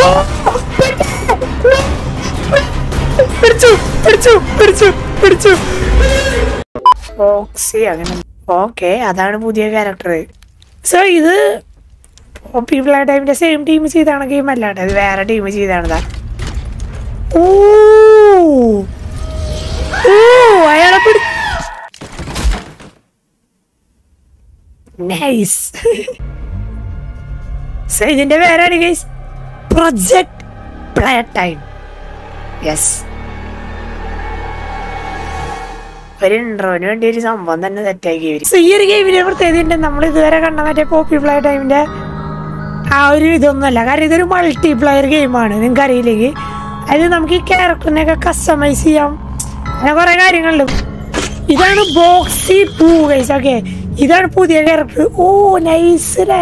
പിടിച്ചു പിടിച്ചു പിടിച്ചു പിടിച്ചു ഓക്സി അങ്ങനെ ഓക്കെ അതാണ് പുതിയ ക്യാരക്ടർ സോ ഇത് പീപ്പിൾ ആ ടൈമിന്റെ സെയിം ടീം ചെയ്താണ് ഗെയിം അല്ലാണ്ട് അത് വേറെ ടീം ചെയ്താണതാ ഓ ഓ അയാളെ പിടി നൈസ് സോ ഇതിന്റെ പേരാണ് guys project play time yes ഒരു ഇൻട്രോന് വേണ്ടി ഒരു സംഭവം തന്നെ സെറ്റാക്കി വരും സോ ഈ ഒരു ഗെയിമിന്റെ പ്രത്യേകത ഉണ്ട് നമ്മൾ ഇതുവരെ കണ്ട മറ്റേ പോപ്പി പ്ലേ ടൈമിന്റെ ആ ഒരു ഇതൊന്നുമല്ല കാരണം ഇതൊരു മൾട്ടി പ്ലെയർ ഗെയിമാണ് നിങ്ങൾക്ക് അറിയില്ലെങ്കിൽ അത് നമുക്ക് ഈ ക്യാരക്ടറിനെയൊക്കെ കസ്റ്റമൈസ് ചെയ്യാം അങ്ങനെ കുറെ കാര്യങ്ങളുണ്ട് ഇതാണ് ബോക്സി ടു ഗൈസ് ഓക്കെ ഇതാണ് പുതിയ ക്യാരക്ടർ ഓ നൈസ് അല്ലേ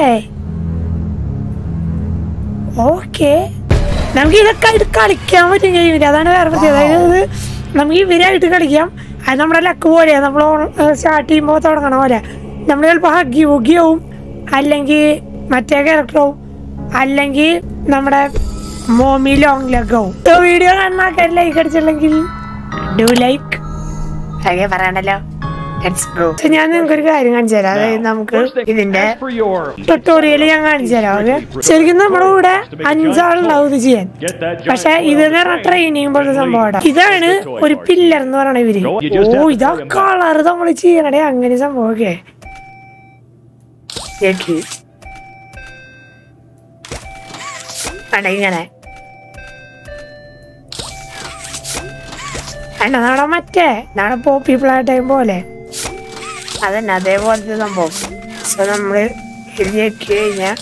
ഓക്കെ നമുക്ക് ഇതൊക്കെ ആയിട്ട് കളിക്കാൻ പറ്റും ഗെയിമിൽ അതാണ് വേറെ പ്രത്യേകത അതായത് നമുക്ക് ഇവരായിട്ട് കളിക്കാം അത് നമ്മുടെ ലക്ക് പോലെയാണ് നമ്മൾ സ്റ്റാർട്ട് ചെയ്യുമ്പോൾ തുടങ്ങണ പോലെ നമ്മൾ ചിലപ്പോൾ ഹഗ്ഗി ഉഗിയാവും അല്ലെങ്കിൽ മറ്റേ ക്യാരക്ടറാവും അല്ലെങ്കിൽ നമ്മുടെ മോമി ലോങ് ലെഗ് ആവും വീഡിയോ കാണുന്ന ആൾക്കാർ ലൈക്ക് അടിച്ചില്ലെങ്കിൽ ഡു ലൈക്ക് അതെ പറയണല്ലോ ലെറ്റ്സ് ഗോ ഞാൻ നിങ്ങൾക്ക് ഒരു കാര്യം കാണിച്ചു തരാം അതായത് നമുക്ക് ഇതിന്റെ As for your ട്യൂട്ടോറിയൽ ഞാൻ കാണിച്ചു തരാം ഓക്കെ ശരിക്കും നമ്മുടെ കൂടെ അഞ്ചാളുണ്ടാവും ഇത് ചെയ്യാൻ get that giant പക്ഷെ ഇത് എന്ന് പറഞ്ഞാൽ ട്രെയിനിങ് പോലത്തെ സംഭവമാണ് ഇതാണ് ഒരു പില്ലർ എന്ന് പറയണ ഇവര് ഓ ഇതാ കളർ നമ്മൾ ചെയ്യണടേ അങ്ങനെ സംഭവമൊക്കെ ഞെക്കി. കണ്ടോ ഇങ്ങനെ അല്ല നാളെ മറ്റേ നാളെ പോപ്പി പ്ലാ ടൈം പോലെ അതന്നെ അതേപോലത്തെ സംഭവം സോ നമ്മള് ഇത് ഞെക്കി കഴിഞ്ഞാൽ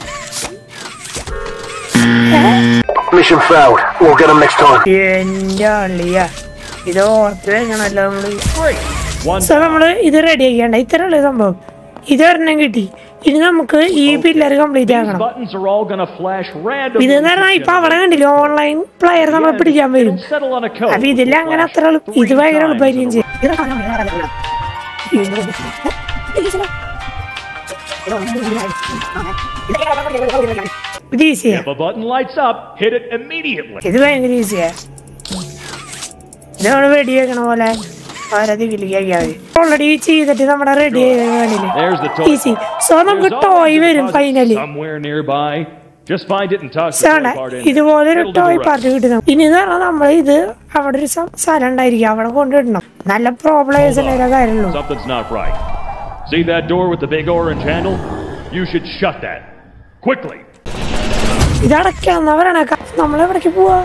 Mission failed. We'll get them next time. എന്റെ അള്ളിയ ഇത് ഓർത്ത് വെക്കണല്ലോ നമ്മള് great. One സോ നമ്മള് ഇത് റെഡി ആക്കിയണ്ട ഇത്ര ഉള്ള സംഭവം ഇത് ഒരെണ്ണം കിട്ടി ഇനി നമുക്ക് ഈ പില്ലർ കംപ്ലീറ്റ് ആക്കണം buttons are all gonna flash randomly. ഇത് എന്ന് പറഞ്ഞാൽ ഇപ്പൊ അവിടെ കണ്ടില്ല ഓൺലൈൻ പ്ലെയർ നമ്മളെ പിടിക്കാൻ വരും It'll settle on a code. അപ്പൊ ഇതിൽ അങ്ങനെ അത്ര എളുപ്പ- ഇത് ഭയങ്കര എളുപ്പമായിരിക്കും ചെയ്യും ഇത് ഈസിയാ If a button lights up, hit it immediately. ഇത് ഭയങ്കര ഈസിയാ ഇത് നമ്മൾ റെഡി ആക്കണ പോലെ ഓരോ ദിക്കിലേക്കാക്കിയാൽ മതി ഓൾറെഡി ചെയ്തിട്ട് നമ്മുടെ റെഡി ആകാനില്ല There's the toy. Easy so നമുക്ക് There's ടോയ് always a വരും deposit finally Somewhere nearby. Just find it and toss the സാണ് toy part in. ഇതുപോലൊരു It'll do toy the rest. പാർട്ടി കിട്ടുന്നു ഇനി എന്ന് പറഞ്ഞാൽ നമ്മൾ ഇത് അവിടെ ഒരു സം- സ്ഥലം ഉണ്ടായിരിക്കും അവിടെ കൊണ്ടിടണം നല്ല പ്രോബ്ലംസ് ഉള്ള കാര്യമുള്ളൂ Something's not right. See that door with the big orange handle? You should shut that. Quickly. ഇത് അടയ്ക്കാന്നവരാണ് നമ്മളെവിടേക്ക് പോവാ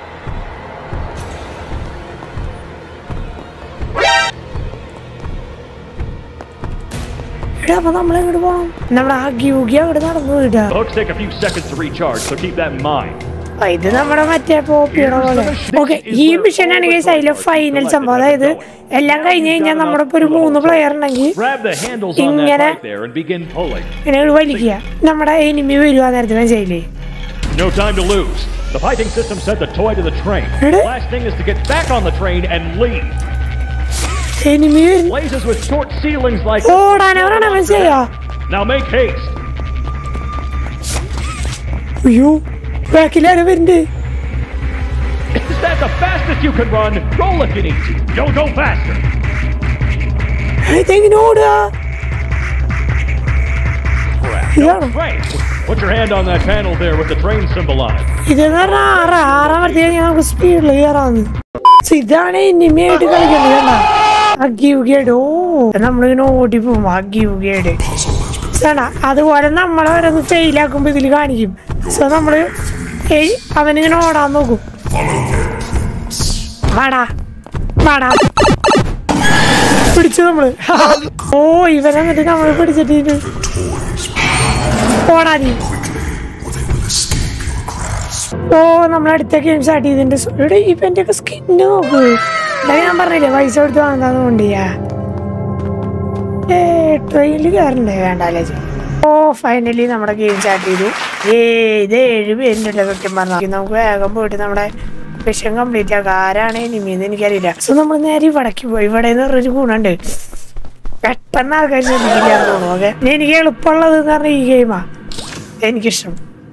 എടാ അപ്പൊ നമ്മളെങ്ങോട്ട് പോണം നമ്മുടെ ആ ഗ്യൂഗി അവിടെ നടന്നു വിടാ Hooks take a few seconds to recharge, so keep that in mind. അപ്പൊ ഇത് നമ്മുടെ മറ്റേ പോപ്പിയുടെ പോലെ ഓക്കെ ഈ മിഷൻ ആണെങ്കിൽ അതിലെ ഫൈനൽ സംഭവം അതായത് എല്ലാം കഴിഞ്ഞ് കഴിഞ്ഞാൽ നമ്മുടെ ഇപ്പൊ ഒരു മൂന്ന് പ്ലെയർ ഉണ്ടെങ്കിൽ Grab the handles on that ഇങ്ങനെ right there and begin pulling. ഇങ്ങനെ ഒരു വലിക്കുക നമ്മുടെ എനിമി വരുവാ നേരത്തെ മനസ്സിലായില്ലേ No time to lose. The piping system sent the toy to the train. Ready? Last thing is to get back on the train and leave. Enemy വരുന്നു Blazes with short ceilings like ഓടാനവരാണ് മനസ്സിലായോ Now make haste. അയ്യോ ബാക്കിലാരും വരുന്നുണ്ട് Is that the fastest you can run? Roll if you need to. Don't go faster. ഇതെങ്ങനെ ഓടുക Crap. ഇതാണോ Train. Put your hand on that panel there with the train symbol on it. ഇതെന്ന് പറഞ്ഞാൽ ആറ് ആറാം വർത്തി കഴിഞ്ഞാൽ നമുക്ക് സ്പീഡിൽ കയറാന്ന് So ഇതാണ് എനിമിയായിട്ട് കളിക്കുന്നത് കണ്ട അഗ്യുഗേഡ് ഓ നമ്മളിങ്ങനെ ഓടി പോകും അഗ്യുഗേഡ് സണ അതുപോലെ നമ്മളെ ഓരോന്ന് ഫെയിലാക്കുമ്പോ ഇതിൽ കാണിക്കും സോ നമ്മള് ഏയ് അവനിങ്ങനെ ഓടാൻ നോക്കും വാടാ വാടാ പിടിച്ചു നമ്മള് ഓ ഇവരെന്നിട്ട് നമ്മള് പിടിച്ചിട്ട് ഓടാ നീ ഓ നമ്മൾ അടുത്ത ഗെയിം സ്റ്റാർട്ട് ചെയ്തിട്ടുണ്ട് ഇവിടെ ഇവന്റെ ഒക്കെ സ്കിന്ന് നോക്കൂ ഇതൊക്കെ ഞാൻ പറഞ്ഞില്ലേ പൈസ കൊടുത്ത് വാങ്ങാന്ന് കൊണ്ടിയാ ഏ ട്രെയിനിൽ കയറണ്ടേ വേണ്ടല്ലേ ഓ ഫൈനലി നമ്മുടെ ഗെയിം സ്റ്റാർട്ട് ചെയ്തു ഏ ഇത് ഏഴ് പേരുണ്ടല്ലോ സത്യം പറഞ്ഞാൽ നമുക്ക് വേഗം പോയിട്ട് നമ്മുടെ മിഷൻ കംപ്ലീറ്റ് ആക്കാം ആരാണ് എനിമീന്ന് എനിക്കറിയില്ല സോ നമ്മൾ നേരെ ഇവിടേക്ക് പോയി ഇവിടെ നിന്ന് പറഞ്ഞൊരു ഗുണമുണ്ട് പെട്ടെന്ന് ആൾക്കാർ ശ്രദ്ധിക്കില്ല എന്ന് തോന്നുന്നു ഓക്കെ എനിക്ക് എളുപ്പമുള്ളത് എന്ന് പറഞ്ഞാൽ ഈ ഗെയിമാ എനിക്കിഷ്ടം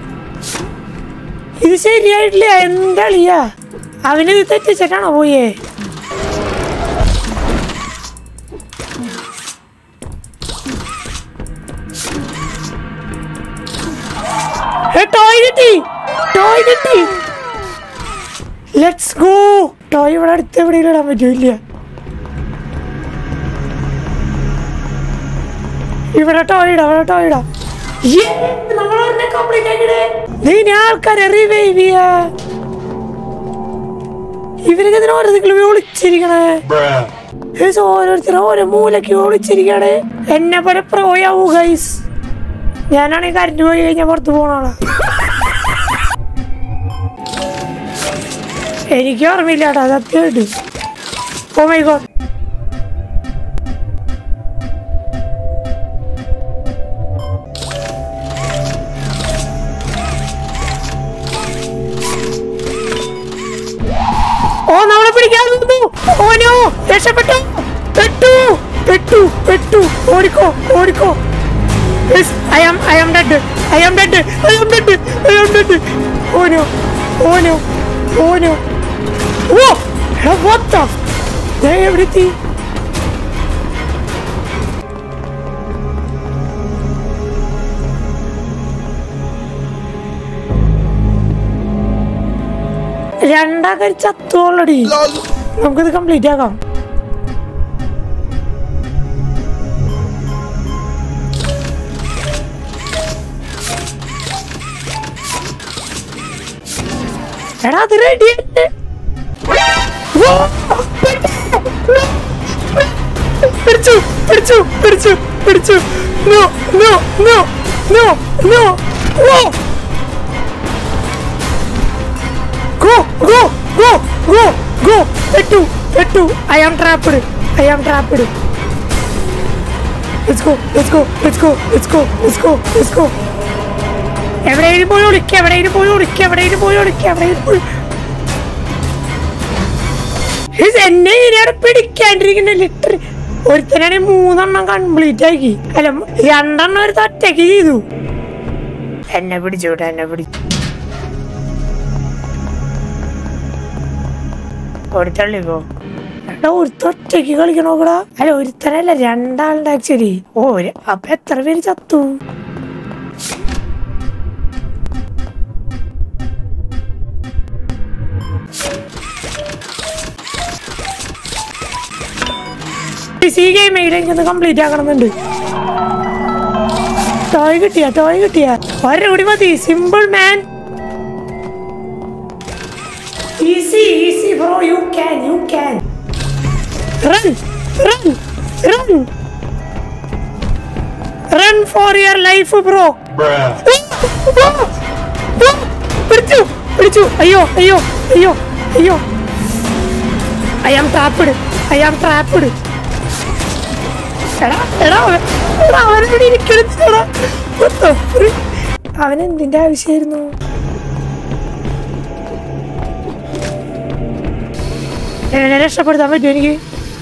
ഇത് ശരിയായിട്ടില്ല എന്താ അളിയാ അവന് ഇത് തെറ്റിച്ചിട്ടാണോ പോയേ ഏ, ടോയ് കിട്ടി ടോയ് കിട്ടി ലെറ്റ്സ് ഗോ ടോയ് ഇവിടെ അടുത്ത് എവിടെയെങ്കിലും ഇടാൻ പറ്റൂല്ല ഇവിടെ ടോയ് ഇടാം ഇവിടെ ടോയ് ഇടാം Yeah, നമ്മൾ ഒരെണ്ണം complete ആക്കിയിടെ. ദേ ഇനി ആൾക്കാരെ റിവൈവ് ചെയ്യാ ഇവരൊക്കെ ഇതിന് ഓരോരുത്തർ വിളിച്ചിരിക്കണേ Guys, ഓരോരുത്തരും ഓരോ മൂലക്ക് വിളിച്ചിരിക്കണേ എന്നെ പോലെ പ്രോയാവൂ ഗൈസ് ഞാനാണെങ്കിൽ കറണ്ട് പോയി കഴിഞ്ഞാൽ പുറത്ത് പോകണോളാ എനിക്ക് ഓർമ്മയില്ല കേട്ടോ സത്യമായിട്ട് ഓ മൈ ഗോഡ് ഓ നമ്മളെ പിടിക്കാൻ നിന്നു ഓനോ രക്ഷപ്പെട്ടു പെട്ടു പെട്ടു പെട്ടു ഓടിക്കോ ഓടിക്കോ I am I am dead I am dead I am dead I am dead oh no oh no ഓനോ ഓ എടാ what the ദേ എവിടെത്തി രണ്ടാൾക്കാർ ചത്തോളടി നമുക്കിത് കംപ്ലീറ്റ് ആക്കാം എടാ അത് റെഡി പിടിച്ചു പിടിച്ചു പിടിച്ചു പിടിച്ചു no no no no no no Go, go, go, go, go. Pettu, Pettu. I am trapped. I am trapped. Let's go, let's go, let's go, let's go, let's go, let's go. എവിടെയും പോയി ഒളിക്ക എവിടെയും പോയി ഒളിക്ക എവിടെയും പോയി ഒളിക്ക എവിടെയും പോയി ഇത് എന്നെ ഇനിയാണ് പിടിക്കാണ്ടിരിക്കുന്ന ലിറ്റർ ഒരുത്തനാണ് മൂന്നെണ്ണം കംപ്ലീറ്റ് ആക്കി അല്ല രണ്ടെണ്ണം ഒരു ഒറ്റയ്ക്ക് ചെയ്തു എന്നെ പിടിച്ചോട്ടെ എന്നെ പിടിച്ചു കൊടുത്തള്ളിക്കോ എടാ ഒരുത്തൊറ്റയ്ക്ക് കളിക്കണോക്കടാ അല്ല ഒരുത്തനല്ല രണ്ടാളുണ്ട് ആക്ച്വലി ഓ ഒരു- അപ്പൊ എത്ര പേര് ചത്തു ഈ ഗെയിം എനിക്കൊന്ന് കംപ്ലീറ്റ് ആക്കണമെന്നുണ്ട് ടോയ് കിട്ടിയ ടോയ് കിട്ടിയ ഒരെ കൂടി മതി simple man Easy, easy, bro. You can, you can. Run, run, run. Run for your life, bro. പിടിച്ചു പിടിച്ചു അയ്യോ അയ്യോ അയ്യോ അയ്യോ I am trapped I am trapped എടാ എടാ അവൻ- എടാ അവനോട് ഇരിക്കണെടാ അവൻ എന്തിന്റെ ആവശ്യമായിരുന്നു എന്നെ രക്ഷപ്പെടുത്താൻ പറ്റുമോ എനിക്ക്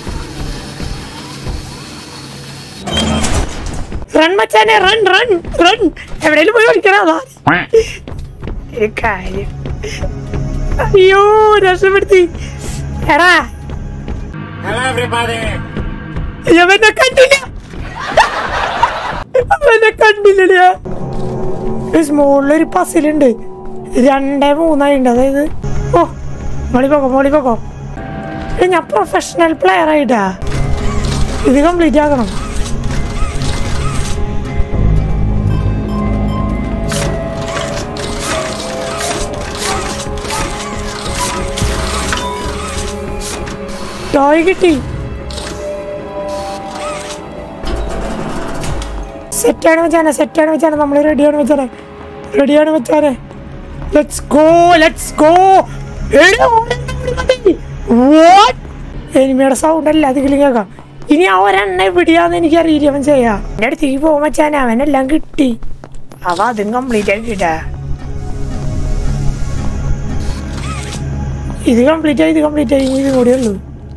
റൺ മച്ചാനെ റൺ റൺ റൺ എവിടെയെങ്കിലും പോയി ഓടിക്കണം അതാ ഒരു കാര്യം അയ്യോ രക്ഷപ്പെടുത്തി എടാ അവനെ കണ്ടില്ല അവനെ കണ്ടില്ലടിയാ മുകളിലൊരു പസിലുണ്ട് രണ്ടേ മൂന്നായിണ്ട് അതായത് ഓ മോളി പോക്കോ മോളി പോക്കോ ഏ, ഞാൻ പ്രൊഫഷണൽ പ്ലെയർ ആയിട്ടാ ഇത് കംപ്ലീറ്റ് ആക്കണം ടോയ് കിട്ടി സെറ്റാണ് വെച്ചാനെ സെറ്റാണ് വെച്ചാനെ നമ്മൾ റെഡിയാണ് വെച്ചാനെ റെഡിയാണ് വെച്ചാനെ ലെറ്റ്സ് ഗോ ലെറ്റ്സ് ഗോ എനിമയുടെ സൗണ്ട് അല്ല അതിൽ കേൾക്കാം ഇനി ആ ഒരെണ്ണ എവിടെയാന്ന് എനിക്ക് അറിയില്ല അവൻ ചെയ്യാ എന്റെ അടുത്തേക്ക് പോകുമ്പോ വെച്ചാൻ അവനെല്ലാം കിട്ടി അവ അതും കംപ്ലീറ്റ് ആക്കിട്ടാ ഇത് കംപ്ലീറ്റ് ആയി ഇത് കംപ്ലീറ്റ് ആയി ഇനി ഇതും കൂടെ ഉള്ളൂ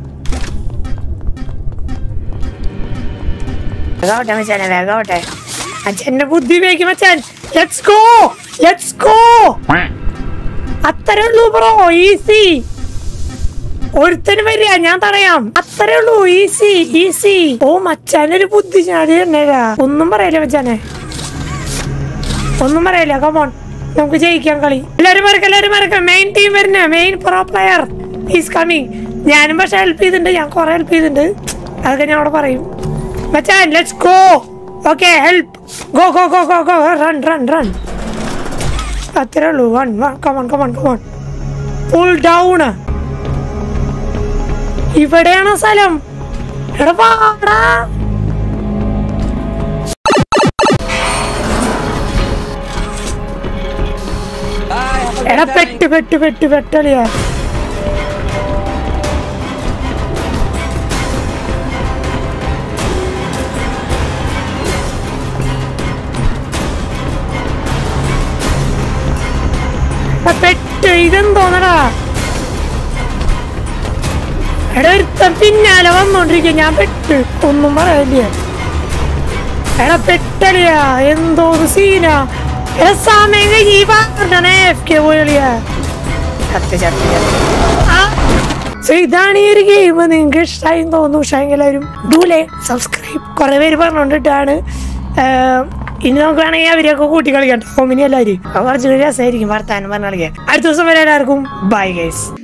വേഗാവട്ടെ മച്ചാനെ വേഗാവട്ടെ അച്ഛന്റെ ബുദ്ധി വേഗം മച്ചാൻ ലെറ്റ്സ് ഗോ ലെറ്റ്സ് ഗോ അത്രേ ഉള്ളൂ ബ്രോ ഈസി ഒരുത്തനും വരിക ഞാൻ തടയാം അത്രേ ഉള്ളൂ ഈസി ഈസി ഓ മച്ചാനൊരു ബുദ്ധിശാലി തന്നെയാ ഒന്നും പറയില്ല മച്ചാനെ ഒന്നും പറയില്ല കമോൺ നമുക്ക് ജയിക്കാം കളി എല്ലാരും മറക്കാം എല്ലാരും മറക്കാം മെയിൻ ടീം വരുന്ന main pro player is coming ഞാനും പക്ഷെ ഹെൽപ്പ് ചെയ്തിട്ടുണ്ട് ഞാൻ കുറെ ഹെൽപ്പ് ചെയ്തിട്ടുണ്ട് അതൊക്കെ ഞാൻ അവിടെ പറയും മച്ചാൻ let's go okay help go go go go go run run run അത്രേ ഉള്ളൂ one one come on come on come on full down ഇവിടെയാണ് സ്ഥലം എടാ പാടാ എടാ പെട്ട് പെട്ട് പെട്ട് പെട്ടളിയാ എടാ, പെട്ട് ഇതെന്തോന്നടാ എടാ ഒരുത്തൻ പിന്നാലെ വന്നോണ്ടിരിക്കുക ഞാൻ പെട്ട് ഒന്നും പറയല്ലേ എടാ പെട്ടളിയാ എന്തോ ഒരു സീനാ എടാ സമയം കഴിഞ്ഞ് ഈ പറഞ്ഞേ എഫ് കെ പോയളിയാ ചത്ത് ചത്ത് ചത്ത്. ആ, so ഇതാണ് ഈ ഒരു ഗെയിം നിങ്ങൾക്ക് ഇഷ്ടമായി തോന്നുന്നു ഇഷ്ടമെങ്കിൽ എല്ലാവരും ഡൂലേ സബ്സ്ക്രൈബ് കുറെ പേര് പറഞ്ഞുകൊണ്ടിട്ടാണ് ഇനി നമുക്ക് വേണമെങ്കിൽ അവരെയൊക്കെ കൂട്ടി കളിക്കാം ഹോമിനി എല്ലാവരും കുറച്ച് രസമായിരിക്കും വർത്താനം പറഞ്ഞ കളിക്കാൻ അടുത്ത ദിവസം വരെ എല്ലാവർക്കും ബൈ ഗൈസ്